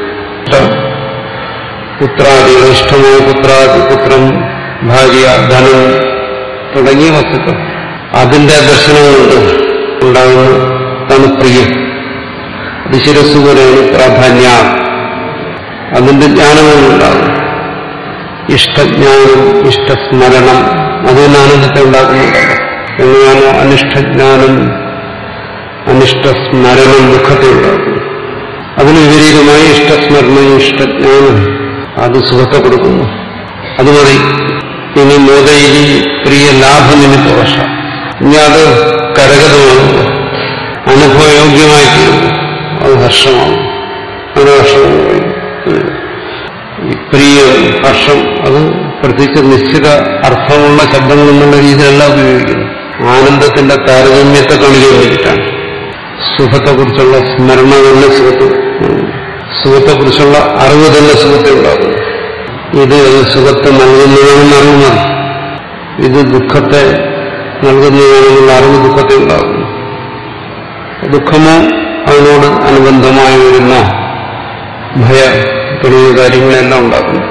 Speaker 2: പുത്രാദികൾ ഇഷ്ടമായ പുത്രാദി പുത്രം ഭാര്യ ധനം തുടങ്ങിയ വസ്തുക്കൾ അതിന്റെ ദർശനങ്ങളുണ്ട് ഉണ്ടാകുന്ന അതാണ് പ്രിയം അത് ശിരസ് പോലെയാണ് പ്രാധാന്യ അതിന്റെ ജ്ഞാനങ്ങളുണ്ടാകും ഇഷ്ടജ്ഞാനം ഇഷ്ടസ്മരണം അതിന് ആനന്ദത്തെ ഉണ്ടാക്കുന്നുണ്ടല്ലോ എങ്ങനെയാണ് അനിഷ്ടജ്ഞാനം അനിഷ്ടസ്മരണം ദുഃഖത്തെ ഉണ്ടാക്കുന്നു അതിന് വിപരീതമായി ഇഷ്ടസ്മരണം ഇഷ്ടജ്ഞാനം അത് സുഖത്തെ കൊടുക്കുന്നു അത് മതി ഇനി മോദയിലി പ്രിയ ലാഭനിമിത്ത വർഷ ഇനി അത് കരകതമാണ് അനുഭവയോഗ്യമായി തീരുന്നു അത് ഹർഷമാണ് അത് ഹർഷമെന്ന് പറയും ഈ പ്രിയ ഹർഷം അത് പ്രത്യേകിച്ച് നിശ്ചിത അർത്ഥമുള്ള ശബ്ദങ്ങൾ എന്നുള്ള രീതിയിലല്ല ഉപയോഗിക്കുന്നു ആനന്ദത്തിന്റെ താരതമ്യത്തെ കാണിക്കാൻ വേണ്ടിയിട്ടാണ് സുഖത്തെക്കുറിച്ചുള്ള സ്മരണ തന്നെ സുഖത്ത് സുഖത്തെക്കുറിച്ചുള്ള അറിവ് തന്നെ സുഖത്തെ ഉണ്ടാകുന്നു ഇത് സുഖത്തെ നൽകുന്നതാണെന്ന് അറിവുമാണ് ഇത് ദുഃഖത്തെ നൽകുന്നതാണെന്നുള്ള അറിവ് ദുഃഖത്തെ ഉണ്ടാകുന്നു ദുഃഖമോ അതിനോട് അനുബന്ധമായി വരുന്ന ഭയ തുടങ്ങിയ കാര്യങ്ങളെല്ലാം ഉണ്ടാക്കുന്നു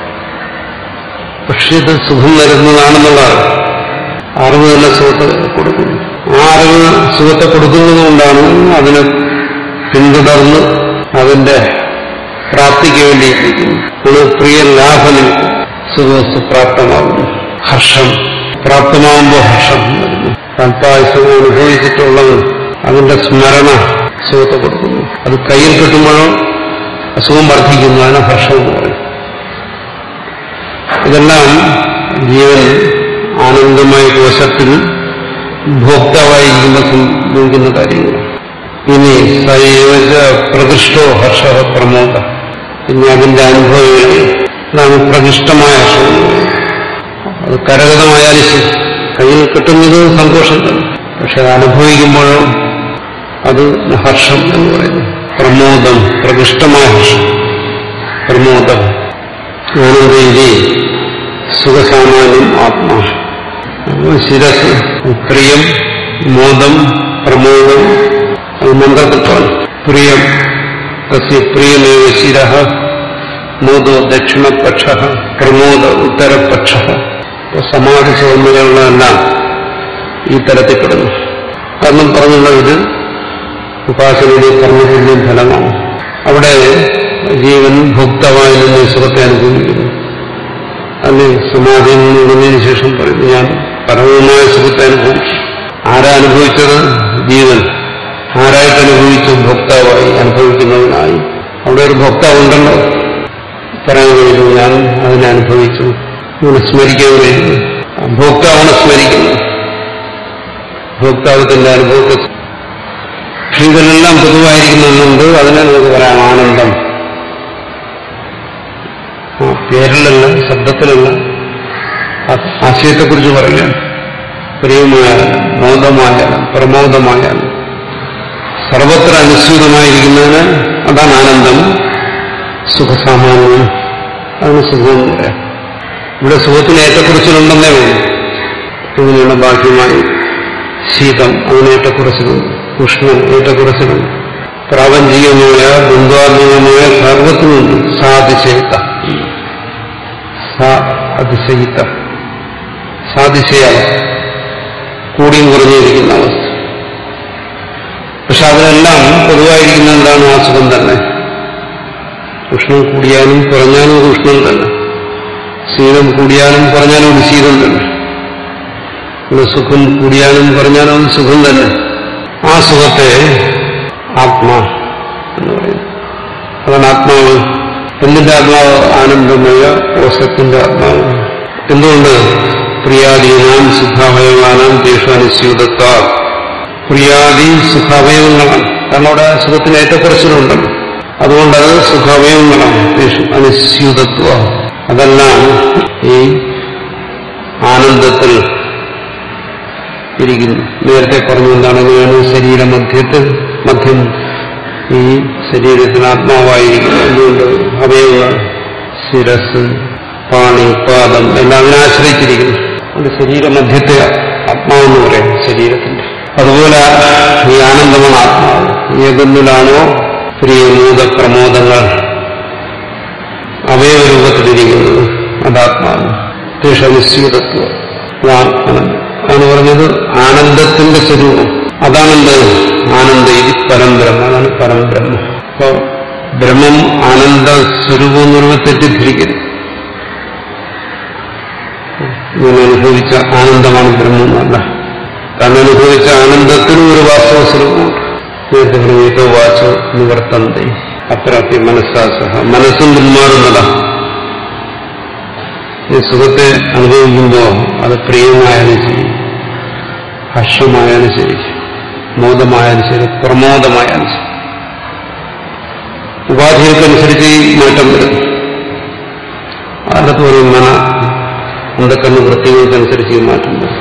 Speaker 2: പക്ഷെ ഇത് സുഖം നൽകുന്നതാണെന്നുള്ളതാണ് അറിവ് തന്നെ സുഖത്തെ കൊടുക്കുന്നു ആ അറിവ് സുഖത്തെ കൊടുക്കുന്നതുകൊണ്ടാണ് അതിനെ പിന്തുടർന്ന് അതിന്റെ പ്രാപ്തിക്ക് വേണ്ടിയിരിക്കുന്നു അത് പ്രിയ ലാഭനം സുഖവസ്തു പ്രാപ്തമാകുന്നു ഹർഷം പ്രാപ്തമാകുമ്പോൾ ഹർഷം വരുന്നു താൽപ്പായസം അനുഭവിച്ചിട്ടുള്ളത് അതിന്റെ സ്മരണ സുഖത്തെ കൊടുക്കുന്നു അത് കയ്യിൽ കിട്ടുമ്പോഴോ അസുഖം വർദ്ധിക്കുന്നു അതിനെ ഹർഷം എന്ന് പറയും ഇതെല്ലാം ജീവൻ ആനന്ദമായ കോശത്തിൽ ഭോക്താവായിരിക്കുമ്പോൾ സംഭവിക്കുന്ന കാര്യങ്ങളാണ് ഇനി സൈവജ പ്രകൃഷ്ടോ ഹർഷ പ്രമോദ ഇനി അതിന്റെ അനുഭവങ്ങൾ അതാണ് പ്രകൃഷ്ടമായ ഹർഷം എന്ന് പറയുന്നത്. അത് കരഗതമായാലും ശരി കയ്യിൽ കിട്ടുന്നത് സന്തോഷം തന്നെ പക്ഷെ അത് അനുഭവിക്കുമ്പോഴോ അത് ഹർഷം എന്ന് പറയുന്നു പ്രമോദം പ്രകൃഷ്ടമായ ഹർഷം പ്രമോദം ആനന്ദയിലെ സുഖസാമാന്യം ആത്മാ അപ്പോൾ ശിരസ് പ്രിയം മോദം പ്രമോദം അത് മന്ത്രത്തിൽ പ്രിയം തസ്യ പ്രിയമേവ ശിര മോദോ ദക്ഷിണപക്ഷ പ്രമോദ ഉത്തരപക്ഷ സമാധി സൗമ്യതകളെല്ലാം ഈ തരത്തിൽ പെടുന്നു കാരണം പറഞ്ഞുള്ള ഇത് ഉപാസനയുടെ കർമ്മത്തിന്റെ ഫലമാണ് അവിടെ ജീവൻ ഭോക്തമായി നിന്ന് സുഖത്തെ അനുഭവിക്കുന്നു അല്ലെ സമാധിയിൽ നിന്നതിന് ശേഷം പറയുന്നു ഞാൻ പരമമായ സുഖത്തെ അനുഭവിച്ചു ആരാ അനുഭവിച്ചത് ജീവൻ ആരായിട്ട് അനുഭവിച്ചു ഭോക്താവായി അനുഭവിക്കുന്നവനായി അവിടെ ഒരു ഭോക്താവുണ്ടല്ലോ പറയാൻ കഴിയുന്നു ഞാൻ അതിനെ അനുഭവിച്ചു ഇങ്ങനെ സ്മരിക്കാൻ കഴിയുന്നു ആ ഭോക്താവാണ് സ്മരിക്കുന്നത് ഭോക്താവ് തന്റെ അനുഭവത്തെ ഇതിലെല്ലാം പൊതുവായിരിക്കുന്നുണ്ട് അതിനെ നമുക്ക് പറയാം ആനന്ദം ആ പേരിലല്ല ശബ്ദത്തിലല്ല ആ- ആശയത്തെക്കുറിച്ച് പറയാം പ്രിയമായാലും മോദമായാലും പ്രമോദമായാലും സർവത്ര അനുസ്യൂതമായിരിക്കുന്നതിന് അതാണ് ആനന്ദം സുഖസാമാന്യം അതിന് സുഖം എന്ന് പറയാം ഇവിടെ സുഖത്തിന് ഏറ്റക്കുറിച്ചിലുണ്ടെന്നേ ഉള്ളൂ അങ്ങനെയുള്ള ബാഹ്യമായി ശീതം അങ്ങനെ ഏറ്റക്കുറച്ചിലുണ്ട് ഉഷ്ണം ഏറ്റക്കുറച്ചിലുണ്ട് പ്രാപഞ്ചികമായ ബന്ധുവാത്മകമായ സർവത്തിനുണ്ട് സാതിശയത്ത സാ അതിശയിത്ത സാതിശയ കൂടിയും കുറഞ്ഞിരിക്കുന്ന അവസ്ഥ പക്ഷെ അതിനെല്ലാം പൊതുവായിരിക്കുന്ന എന്താണ് ആ സുഖം തന്നെ ഉഷ്ണം കൂടിയാലും കുറഞ്ഞാലും ഒരു ഉഷ്ണം തന്നെ ശീതം കൂടിയാലും കുറഞ്ഞാലും ഒരു ശീതം തന്നെ ഒരു സുഖം കൂടിയാലും കുറഞ്ഞാലും ഒരു സുഖം തന്നെ ആ സുഖത്തെ ആത്മാ എന്ന് പറയുന്നു അതാണ് ആത്മാവ് എന്തിന്റെ ആത്മാവ് ആനന്ദമയ കോശത്തിന്റെ ആത്മാവ് എന്തുകൊണ്ട് പ്രിയാദീനാം സുഖാവയവാനാം ദേശാനുസ്യൂതത്വ പ്രിയാദി സുഖാവയവങ്ങളാണ് കാരണം അവിടെ സുഖത്തിന് ഏറ്റക്കുറച്ചിലുണ്ടല്ലോ അതുകൊണ്ടത് സുഖാവയവങ്ങളാണ് ദേശു അനുസ്യൂതത്വ അതെല്ലാം ഈ ആനന്ദത്തിൽ ഇരിക്കുന്നു നേരത്തെ പറഞ്ഞു എന്താണ് അങ്ങനെയാണ് ശരീരമധ്യത്തിൽ മധ്യം ഈ ശരീരത്തിന് ആത്മാവായിരിക്കുന്നു എന്തുകൊണ്ട് അവയവങ്ങൾ ശിരസ് പാണി പാദം എല്ലാം അതിനെ ആശ്രയിച്ചിരിക്കുന്നു അത് ശരീരമധ്യത്തെ ആത്മാവെന്ന് പറയാം ശരീരത്തിന്റെ അതുപോലെ ഈ ആനന്ദമാണ് ആത്മാവ് ഏതൊന്നിലാണോ പ്രിയമൂത പ്രമോദങ്ങൾ അവയവരൂപത്തിലിരിക്കുന്നത് അതാത്മാവ് തേഷനിശ്ചിതത്വം അതാണ് പറഞ്ഞത് ആനന്ദത്തിന്റെ സ്വരൂപം അതാണെന്ത് ആനന്ദ ഇത് പരംബ്രഹ്മ അതാണ് പരംബ്രഹ്മ അപ്പോ ബ്രഹ്മം ആനന്ദ സ്വരൂപം എന്ന് പറയുമ്പോൾ തെറ്റിദ്ധരിക്കരുത് ഞാൻ അനുഭവിച്ച ആനന്ദമാണ് ബ്രഹ്മം എന്നല്ല താൻ അനുഭവിച്ച ആനന്ദത്തിനും ഒരു വാസ്തവ സ്വരൂപമുണ്ട് നേരത്തെ പറഞ്ഞ വാച്ചോ നിവർത്തന്തി അപ്രാപ്യ മനസ്സാസഹ മനസ്സും പിന്മാറുന്നതാണ് ഈ സുഖത്തെ അനുഭവിക്കുമ്പോൾ അത് പ്രിയമായാലും ശരി ഹർഷമായാലും ശരി മോദമായാലും ശരി പ്രമോദമായാലും ശരി ഉപാധികൾക്കനുസരിച്ച് ഈ മാറ്റം വരുന്നു അടുത്ത് പറയും മന അന്ധക്കണ്ണ വൃത്തികൾക്കനുസരിച്ച് ഈ മാറ്റം വരും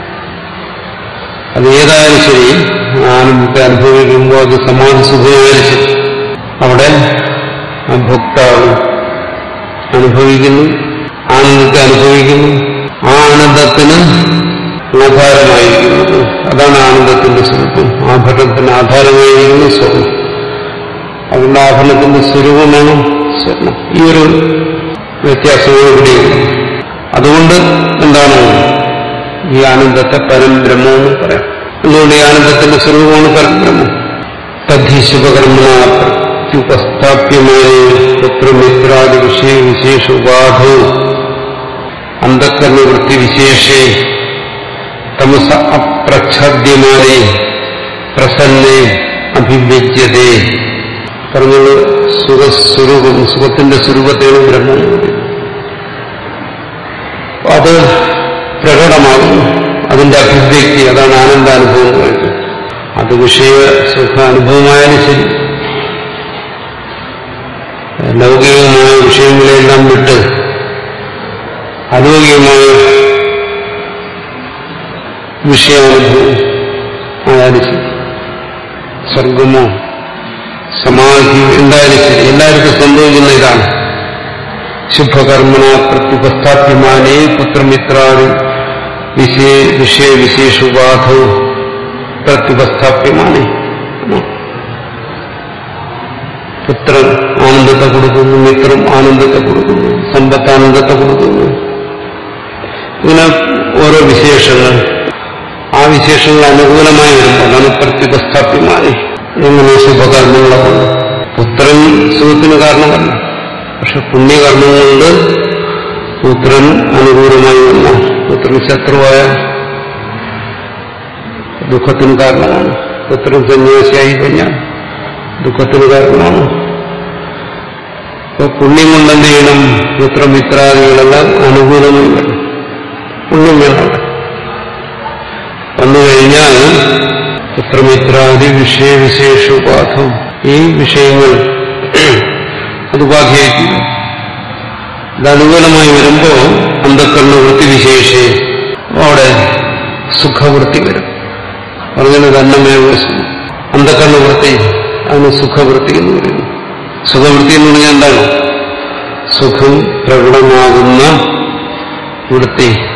Speaker 2: അത് ഏതായാലും ശരി ആനന്ദത്തെ അനുഭവിക്കുമ്പോൾ അത് സമാധി സുഖമായാലും ശരി അവിടെ ആ ഭോക്താവ് അനുഭവിക്കുന്നു ആനന്ദത്തെ അനുഭവിക്കുന്നു ആ ആനന്ദത്തിന് ആധാരമായിരിക്കുന്നത് അതാണ് ആനന്ദത്തിന്റെ സ്വരൂപം ആഭരണത്തിന് ആധാരമായിരിക്കുന്ന സ്വർണം അതുകൊണ്ട് ആഭരണത്തിന്റെ സ്വരൂപമാണ് സ്വർണം ഈ ഒരു വ്യത്യാസമോടുകൂടിയുണ്ട് അതുകൊണ്ട് എന്താണ് ഈ ആനന്ദത്തെ പരംബ്രഹ്മം എന്ന് പറയാം അതുകൊണ്ട് ഈ ആനന്ദത്തിന്റെ സ്വരൂപമാണ് പരംബ്രഹ്മം തദ്ധി ശുഭകർമ്മ പ്രത്യുപസ്ഥാപ്യമായ പുത്രമിത്രാദി വിഷയ വിശേഷ ഉപാധോ അന്ധക്കരണവൃത്തി വിശേഷേ തമസ അപ്രച്ഛാദ്യമാനെ പ്രസന്നെ അഭിവ്യജ്യതേ പറഞ്ഞത് സുഖസ്വരൂപം സുഖത്തിന്റെ സ്വരൂപത്തെയാണ് ബ്രഹ്മം എന്ന് പറയുന്നത്. അത് പ്രകടമാകുന്നു അതിന്റെ അഭിവ്യക്തി അതാണ് ആനന്ദാനുഭവം എന്ന് പറയുന്നത് അത് വിഷയ സുഖാനുഭവമായാലും ശരി ലൗകികമായ വിഷയങ്ങളെല്ലാം വിട്ട് അലൗകികമായ വിഷയാനുഭവം ആയാലും ശരി സ്വർഗമോ സമാധിയോ എന്തായാലും ശരി എല്ലാവർക്കും സംഭവിക്കുന്ന ഇതാണ് ശുഭകർമ്മണ പ്രത്യുപസ്ഥാപ്യമാനേ പുത്രമിത്രാദി വിഷയ വിഷയവിശേഷുപാധോ പ്രത്യുപസ്ഥാപ്യമാനേ പുത്രൻ ആനന്ദത്തെ കൊടുക്കുന്നു മിത്രം ആനന്ദത്തെ കൊടുക്കുന്നു സമ്പത്ത് ആനന്ദത്തെ കൊടുക്കുന്നു ഇങ്ങനെ ഓരോ വിശേഷങ്ങൾ ആ വിശേഷങ്ങൾ അനുകൂലമായി വരുമ്പോൾ അതാണ് പ്രത്യുപസ്ഥാപ്യമായി എങ്ങനെ ശുഭകർമ്മങ്ങളെ കൊണ്ട് പുത്രൻ സുഖത്തിന് കാരണമല്ല പക്ഷെ പുണ്യകർമ്മം കൊണ്ട് പുത്രൻ അനുകൂലമായി വന്ന പുത്രൻ ശത്രുവായ ദുഃഖത്തിന് കാരണമാണ് പുത്രൻ സന്യാസിയായി കഴിഞ്ഞാൽ ദുഃഖത്തിന് കാരണമാണ് അപ്പൊ പുണ്യം കൊണ്ട് എന്ത് ചെയ്യണം പുത്രമിത്രാദികളെല്ലാം അനുകൂലമായി വരണം പുണ്യം വേണം അവിടെ വന്നു കഴിഞ്ഞാൽ പുത്രമിത്ര നേത്രാദി വിഷയവിശേഷോപാധം ഈ വിഷയങ്ങൾ അത് ഉപാധിയായിത്തീരും ഇത് അനുകൂലമായി വരുമ്പോൾ അന്ധക്കരണ വൃത്തി വിശേഷേ അവിടെ സുഖവൃത്തി വരും പറഞ്ഞത് അന്നമേവ അന്ധക്കരണ വൃത്തി അതിന് സുഖവൃത്തി എന്ന് പറയുന്നു സുഖവൃത്തി എന്ന് പറഞ്ഞാൽ എന്താണ് സുഖം പ്രകടമാകുന്ന വൃത്തി